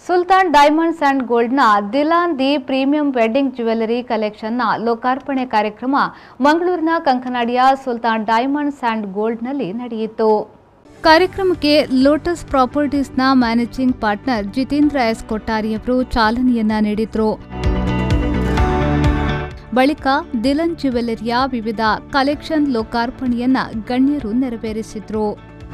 Sultan diamonds and ಗೋಲ್ಡ್ನ Dilan the premium wedding jewellery ಕಲೆಕ್ಷನ್ನ ಲೋಕಾರ್ಪಣೆ ಕಾರ್ಯಕ್ರಮ ಮಂಗಳೂರಿನ ಕಂಕನಾಡಿಯ ಸುಲ್ತಾನ್ ಡೈಮಂಡ್ಸ್ ಅಂಡ್ ಗೋಲ್ಡ್ನಲ್ಲಿ ನಡೆಯಿತು ಕಾರ್ಯಕ್ರಮಕ್ಕೆ ಲೋಟಸ್ ಪ್ರಾಪರ್ಟೀಸ್ನ ಮ್ಯಾನೇಜಿಂಗ್ ಪಾರ್ಟ್ನರ್ ಜಿತೇಂದ್ರ ಎಸ್ ಕೊಟ್ಟಾರಿಯವರು ಚಾಲನೆಯನ್ನ ನೀಡಿದ್ರು ಬಳಿಕ ದಿಲನ್ ಜ್ಯುವೆಲರಿಯ ವಿವಿಧ ಕಲೆಕ್ಷನ್ ಲೋಕಾರ್ಪಣೆಯನ್ನ ಗಣ್ಯರು ನೆರವೇರಿಸಿದ್ರು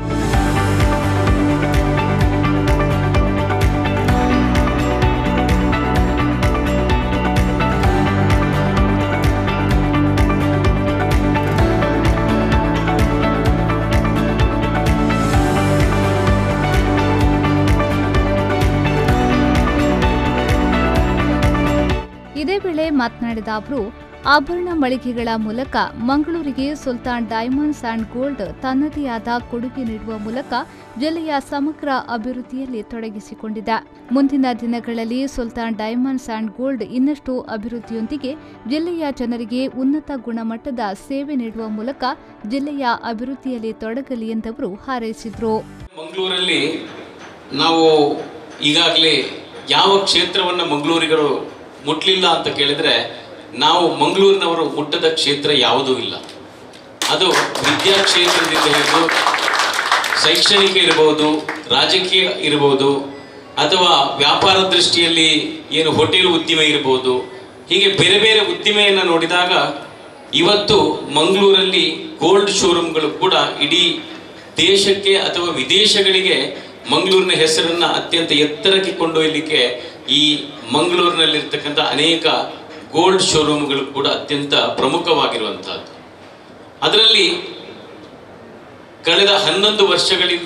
ಇದೇ ವೇಳೆ ಮಾತನಾಡಿದ ಅವರು ಆಭರಣ ಮಳಿಗೆಗಳ ಮೂಲಕ ಮಂಗಳೂರಿಗೆ ಸುಲ್ತಾನ್ ಡೈಮಂಡ್ಸ್ ಅಂಡ್ ಗೋಲ್ಡ್ ತನ್ನದೇ ಆದ ಕೊಡುಗೆ ನೀಡುವ ಮೂಲಕ ಜಿಲ್ಲೆಯ ಸಮಗ್ರ ಅಭಿವೃದ್ಧಿಯಲ್ಲಿ ತೊಡಗಿಸಿಕೊಂಡಿದೆ ಮುಂದಿನ ದಿನಗಳಲ್ಲಿ ಸುಲ್ತಾನ್ ಡೈಮಂಡ್ಸ್ ಅಂಡ್ ಗೋಲ್ಡ್ ಇನ್ನಷ್ಟು ಅಭಿವೃದ್ಧಿಯೊಂದಿಗೆ ಜಿಲ್ಲೆಯ ಜನರಿಗೆ ಉನ್ನತ ಗುಣಮಟ್ಟದ ಸೇವೆ ನೀಡುವ ಮೂಲಕ ಜಿಲ್ಲೆಯ ಅಭಿವೃದ್ಧಿಯಲ್ಲಿ ತೊಡಗಲಿ ಎಂದವರು ಹಾರೈಸಿದರು ಮಂಗಳೂರಲ್ಲಿ ನಾವು ಈಗಾಗಲೇ ಯಾವ ಕ್ಷೇತ್ರವನ್ನು ಮಂಗಳೂರಿಗರು ಮುಟ್ಲಿಲ್ಲ ಅಂತ ಕೇಳಿದ್ರೆ ನಾವು ಮಂಗಳೂರಿನವರು ಮುಟ್ಟದ ಕ್ಷೇತ್ರ ಯಾವುದೂ ಇಲ್ಲ ಅದು ವಿದ್ಯಾ ಕ್ಷೇತ್ರದಿಂದ ಹಿಡಿದು ಶೈಕ್ಷಣಿಕ ಇರಬಹುದು ರಾಜಕೀಯ ಇರಬಹುದು ಅಥವಾ ವ್ಯಾಪಾರ ದೃಷ್ಟಿಯಲ್ಲಿ ಏನು ಹೋಟೆಲ್ ಉದ್ದಿಮೆ ಇರಬಹುದು ಹೀಗೆ ಬೇರೆ ಬೇರೆ ಉದ್ದಿಮೆಯನ್ನು ನೋಡಿದಾಗ ಇವತ್ತು ಮಂಗಳೂರಲ್ಲಿ ಗೋಲ್ಡ್ ಶೋರೂಮ್ಗಳು ಕೂಡ ಇಡೀ ದೇಶಕ್ಕೆ ಅಥವಾ ವಿದೇಶಗಳಿಗೆ ಮಂಗಳೂರಿನ ಹೆಸರನ್ನ ಅತ್ಯಂತ ಎತ್ತರಕ್ಕೆ ಕೊಂಡೊಯ್ಯಲಿಕ್ಕೆ ಈ ಮಂಗಳೂರಿನಲ್ಲಿರ್ತಕ್ಕಂಥ ಅನೇಕ ಗೋಲ್ಡ್ ಶೋರೂಮ್ಗಳು ಕೂಡ ಅತ್ಯಂತ ಪ್ರಮುಖವಾಗಿರುವಂತಹದ್ದು ಅದರಲ್ಲಿ ಕಳೆದ ಹನ್ನೊಂದು ವರ್ಷಗಳಿಂದ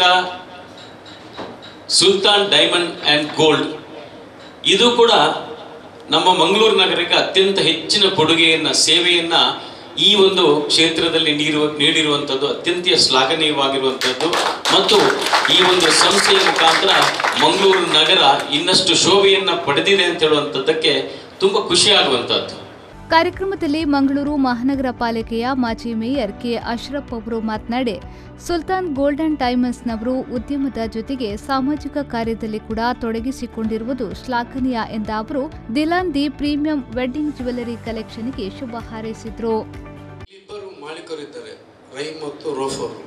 ಸುಲ್ತಾನ್ ಡೈಮಂಡ್ ಆ್ಯಂಡ್ ಗೋಲ್ಡ್ ಇದು ಕೂಡ ನಮ್ಮ ಮಂಗಳೂರು ನಗರಕ್ಕೆ ಅತ್ಯಂತ ಹೆಚ್ಚಿನ ಕೊಡುಗೆಯನ್ನ ಸೇವೆಯನ್ನ ಈ ಒಂದು ಕ್ಷೇತ್ರದಲ್ಲಿ ನೀಡುವ ನೀಡಿರುವಂಥದ್ದು ಅತ್ಯಂತ ಶ್ಲಾಘನೀಯವಾಗಿರುವಂಥದ್ದು ಮತ್ತು ಈ ಒಂದು ಸಂಸ್ಥೆಯ ಮುಖಾಂತರ ಮಂಗಳೂರು ನಗರ ಇನ್ನಷ್ಟು ಶೋಭೆಯನ್ನ ಪಡೆದಿದೆ ಅಂತ ಹೇಳುವಂಥದ್ದಕ್ಕೆ ತುಂಬ ಖುಷಿಯಾಗುವಂಥದ್ದು ಕಾರ್ಯಕ್ರಮದಲ್ಲಿ ಮಂಗಳೂರು ಮಹಾನಗರ ಪಾಲಿಕೆಯ ಮಾಜಿ ಮೇಯರ್ ಕೆ ಅಶ್ರಫ್ ಅವರು ಮಾತನಾಡಿ ಸುಲ್ತಾನ್ ಗೋಲ್ಡನ್ ಡೈಮಂಡ್ಸ್ನವರು ಉದ್ಯಮದ ಜೊತೆಗೆ ಸಾಮಾಜಿಕ ಕಾರ್ಯದಲ್ಲಿ ಕೂಡ ತೊಡಗಿಸಿಕೊಂಡಿರುವುದು ಶ್ಲಾಘನೀಯ ಎಂದ ಅವರು Dilan the premium wedding jewellery ಕಲೆಕ್ಷನ್ಗೆ ಶುಭ ಹಾರೈಸಿದ್ರು ಇಬ್ಬರು ಮಾಲೀಕರಿದ್ದಾರೆ ರಹೀಮ್ ಮತ್ತು ರೋಫ್ ಅವರು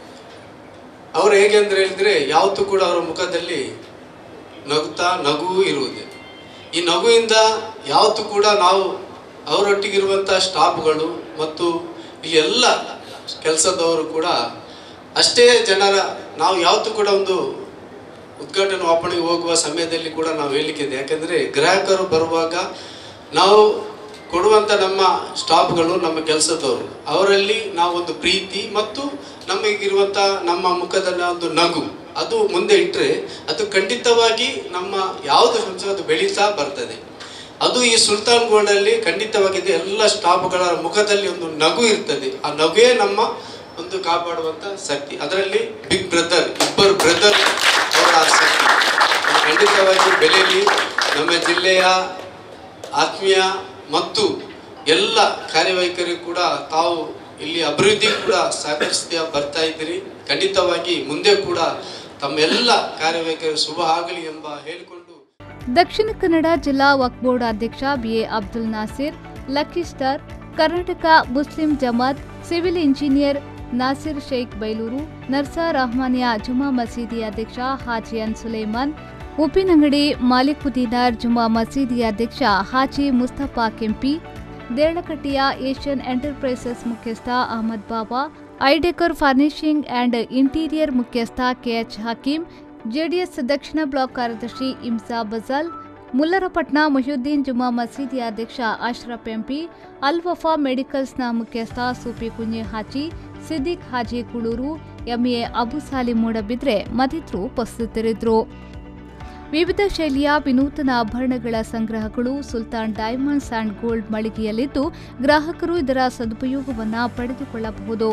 ಅವರು ಹೇಗೆ ಅಂತ ಹೇಳಿದ್ರೆ ಯಾವತ್ತೂ ಕೂಡ ಅವರ ಮುಖದಲ್ಲಿ ನಗುತ್ತಾ ನಗು ಇರುವುದೇ ಈ ನಗುವಿಂದ ಯಾವತ್ತೂ ಕೂಡ ನಾವು ಅವರೊಟ್ಟಿಗಿರುವಂಥ ಸ್ಟಾಫ್ಗಳು ಮತ್ತು ಈ ಎಲ್ಲ ಕೆಲಸದವರು ಕೂಡ ಅಷ್ಟೇ ಜನರ ನಾವು ಯಾವತ್ತೂ ಕೂಡ ಒಂದು ಉದ್ಘಾಟನೆ ಓಪನಿಗೆ ಹೋಗುವ ಸಮಯದಲ್ಲಿ ಕೂಡ ನಾವು ಹೇಳಲಿಕ್ಕಿದೆ ಯಾಕೆಂದರೆ ಗ್ರಾಹಕರು ಬರುವಾಗ ನಾವು ಕೊಡುವಂಥ ನಮ್ಮ ಸ್ಟಾಫ್ಗಳು ನಮ್ಮ ಕೆಲಸದವರು ಅವರಲ್ಲಿ ನಾವೊಂದು ಪ್ರೀತಿ ಮತ್ತು ನಮಗಿರುವಂಥ ನಮ್ಮ ಮುಖದಲ್ಲಿ ಒಂದು ನಗು ಅದು ಮುಂದೆ ಇಟ್ಟರೆ ಅದು ಖಂಡಿತವಾಗಿ ನಮ್ಮ ಯಾವುದು ಸಂಸ್ಥೆ ಅದು ಬೆಳೀತಾ ಬರ್ತದೆ ಅದು ಈ ಸುಲ್ತಾನ್ ಗೋಲ್ಡಲ್ಲಿ ಖಂಡಿತವಾಗಿದೆ ಎಲ್ಲ ಸ್ಟಾಫ್ಗಳ ಮುಖದಲ್ಲಿ ಒಂದು ನಗು ಇರ್ತದೆ ಆ ನಗುವೇ ನಮ್ಮ ಒಂದು ಕಾಪಾಡುವಂಥ ಶಕ್ತಿ ಅದರಲ್ಲಿ ಬಿಗ್ ಬ್ರದರ್ ಇಬ್ಬರು ಬ್ರದರ್ ಅವರ ಆ ಶಕ್ತಿ ಅದು ಖಂಡಿತವಾಗಿ ಬೆಲೆಯಲ್ಲಿ ನಮ್ಮ ಜಿಲ್ಲೆಯ ಆತ್ಮೀಯ ಮತ್ತು ಎಲ್ಲ ಕಾರ್ಯವೈಖರಿ ಕೂಡ ತಾವು ಇಲ್ಲಿ ಅಭಿವೃದ್ಧಿ ಕೂಡ ಸಹಕರಿಸ್ತಾ ಬರ್ತಾ ಇದ್ದೀರಿ ಖಂಡಿತವಾಗಿ ಮುಂದೆ ಕೂಡ ತಮ್ಮೆಲ್ಲ ಕಾರ್ಯವೈಖರಿ ಶುಭ ಆಗಲಿ ಎಂಬ ಹೇಳಿಕೊಂಡು ದಕ್ಷಿಣ ಕನ್ನಡ ಜಿಲ್ಲಾ ವಕ್ಫ್ ಬೋರ್ಡ್ ಅಧ್ಯಕ್ಷ BA Abdul Nasir lucky star Karnataka Muslim Jamaat civil engineer Nasir Sheikh Bailur ನರ್ಸಾ ರಹಮಾನಿಯಾ ಜುಮಾ ಮಸೀದಿ ಅಧ್ಯಕ್ಷ ಹಾಜಿಯನ್ ಸುಲೇಮಾನ್ ಉಪ್ಪಿನಂಗಡಿ ಮಾಲಿಕುದ್ದೀನಾರ್ ಜುಮಾ ಮಸೀದಿ ಅಧ್ಯಕ್ಷ ಹಾಜಿ ಮುಸ್ತಫಾ ಕೆಂಪಿ ದೇಳಕಟ್ಟಿಯ ಏಷ್ಯನ್ ಎಂಟರ್ಪ್ರೈಸಸ್ ಮುಖ್ಯಸ್ಥ ಅಹಮದ್ ಬಾಬಾ ಐಡೆಕರ್ ಫರ್ನಿಶಿಂಗ್ ಅಂಡ್ ಇಂಟೀರಿಯರ್ ಮುಖ್ಯಸ್ಥ KH Hakeem JDS Dakshina block ಕಾರ್ಯದರ್ಶಿ ಇಮ್ಸಾ ಬಜಾಲ್ ಮುಲ್ಲರಪಟ್ನ ಮೊಹಿಯುದ್ದೀನ್ ಜುಮಾ ಮಸೀದಿ ಅಧ್ಯಕ್ಷ ಅಶ್ರಫ್ ಎಂಪಿ ಅಲ್ ವಫಾ ಮೆಡಿಕಲ್ಸ್ನ ಮುಖ್ಯಸ್ಥ ಸೂಪಿ ಕುഞ്ഞೆ ಹಾಜಿ ಸಿದ್ದಿಕ್ ಹಾಜಿ ಕುಳೂರು ಎಂಎ ಅಬು ಸಾಲಿಂ ಮೂಡಬಿದ್ರೆ ಮತ್ತಿತರರು ಉಪಸ್ಥಿತರಿದ್ದರು ವಿವಿಧ ಶೈಲಿಯ ವಿನೂತನ ಆಭರಣಗಳ ಸಂಗ್ರಹಗಳು ಸುಲ್ತಾನ್ ಡೈಮಂಡ್ಸ್ ಅಂಡ್ ಗೋಲ್ಡ್ ಮಳಿಗೆಯಲ್ಲಿದ್ದು ಗ್ರಾಹಕರು ಇದರ ಸದುಪಯೋಗವನ್ನು ಪಡೆದುಕೊಳ್ಳಬಹುದು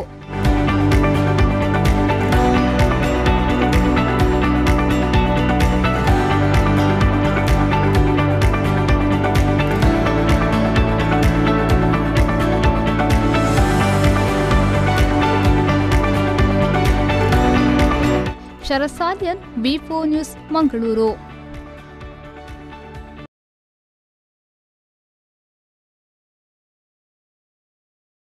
ಶರಸಾಲಿಯನ್ ಬಿ ನ್ಯೂಸ್ ಮಂಗಳೂರು